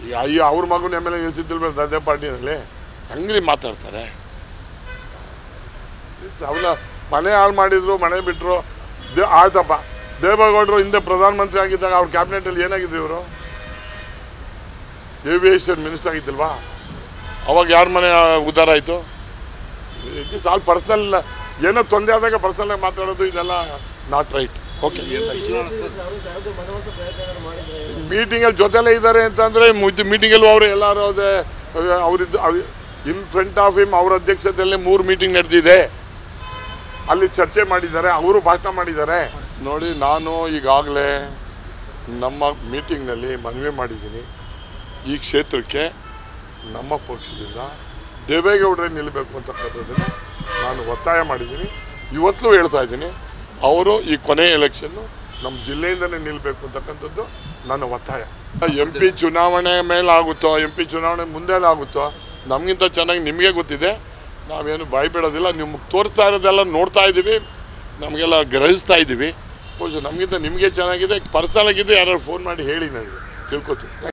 ಅಯ್ಯೋ ಅವ್ರ ಮಗನ ಎಮ್ ಎಲ್ ಎ ನಿಲ್ಸಿದ್ದಿಲ್ವ ಅದೇ ಪಾರ್ಟಿನಲ್ಲಿ ಹಂಗ್ರಿ ಮಾತಾಡ್ತಾರೆ ಅವನ ಮನೆ ಹಾಳು ಮಾಡಿದ್ರು ಮನೆ ಬಿಟ್ಟರು ದೇ ಆಯ್ತಪ್ಪ ದೇವೇಗೌಡರು ಹಿಂದೆ ಪ್ರಧಾನಮಂತ್ರಿ ಆಗಿದ್ದಾಗ ಅವ್ರ ಕ್ಯಾಬಿನೆಟಲ್ಲಿ ಏನಾಗಿದ್ರು ಇವರು ಏವಿಯೇಷನ್ ಮಿನಿಸ್ಟರ್ ಆಗಿದ್ದಿಲ್ವಾ ಅವಾಗ ಯಾರ ಮನೆ ಉದ್ಧಾರ ಆಯಿತು ಇಟ್ ಇಸ್ ಆಲ್ ಪರ್ಸನಲ್ ಏನೋ ತೊಂದರೆ ಆದಾಗ ಪರ್ಸನಲ್ ಮಾತಾಡೋದು ಇದೆಲ್ಲ ನಾಟ್ ರೈಟ್ ಓಕೆ ಆರೋಗ್ಯ ಮನವೊಲಿಸೋ ಪ್ರಯತ್ನ ಏನಾದ್ರು ಮಾಡಿದ್ರೆ ಮೀಟಿಂಗಲ್ಲಿ ಜೊತೆಲೇ ಇದ್ದಾರೆ ಅಂತಂದರೆ ಮೀಟಿಂಗಲ್ಲೂ ಅವರು ಎಲ್ಲರೂ ಅದೇ ಅವರಿದ್ದು ಇನ್ ಫ್ರಂಟ್ ಆಫ್ ಹಿಮ್ ಅವ್ರ ಅಧ್ಯಕ್ಷತೆಯಲ್ಲಿ ಮೂರು ಮೀಟಿಂಗ್ ನಡೆದಿದೆ ಅಲ್ಲಿ ಚರ್ಚೆ ಮಾಡಿದ್ದಾರೆ ಅವರು ಭಾಷಣ ಮಾಡಿದ್ದಾರೆ ನೋಡಿ ನಾನು ಈಗಾಗಲೇ ನಮ್ಮ ಮೀಟಿಂಗ್ನಲ್ಲಿ ಮನವಿ ಮಾಡಿದ್ದೀನಿ ಈ ಕ್ಷೇತ್ರಕ್ಕೆ ನಮ್ಮ ಪಕ್ಷದಿಂದ ದೇವೇಗೌಡರೇ ನಿಲ್ಲಬೇಕು ಅಂತಕ್ಕಂಥದ್ದನ್ನು ನಾನು ಒತ್ತಾಯ ಮಾಡಿದ್ದೀನಿ ಇವತ್ತಲೂ ಹೇಳ್ತಾ ಇದ್ದೀನಿ ಅವರು ಈ ಕೊನೆಯ ಎಲೆಕ್ಷನ್ನು ನಮ್ಮ ಜಿಲ್ಲೆಯಿಂದನೇ ನಿಲ್ಲಬೇಕು ಅಂತಕ್ಕಂಥದ್ದು ನನ್ನ ಒತ್ತಾಯ ಎಂ ಪಿ ಚುನಾವಣೆ ಮೇಲೆ ಆಗುತ್ತೋ ಎಂ ಪಿ ಚುನಾವಣೆ ಮುಂದೆ ಆಗುತ್ತೋ ನಮಗಿಂತ ಚೆನ್ನಾಗಿ ನಿಮಗೆ ಗೊತ್ತಿದೆ ನಾವೇನು ಬಾಯಿ ಬಿಡೋದಿಲ್ಲ ನಿಮ್ಗೆ ತೋರಿಸ್ತಾ ಇರೋದೆಲ್ಲ ನೋಡ್ತಾ ಇದ್ದೀವಿ ನಮಗೆಲ್ಲ ಗ್ರಹಿಸ್ತಾ ಇದ್ದೀವಿ ಬಹುಶಃ ನಮಗಿಂತ ನಿಮಗೆ ಚೆನ್ನಾಗಿದೆ ಪರ್ಸನಲ್ ಆಗಿದ್ದು ಯಾರು ಫೋನ್ ಮಾಡಿ ಹೇಳಿ ನನಗೆ ತಿಳ್ಕೊತೀನಿ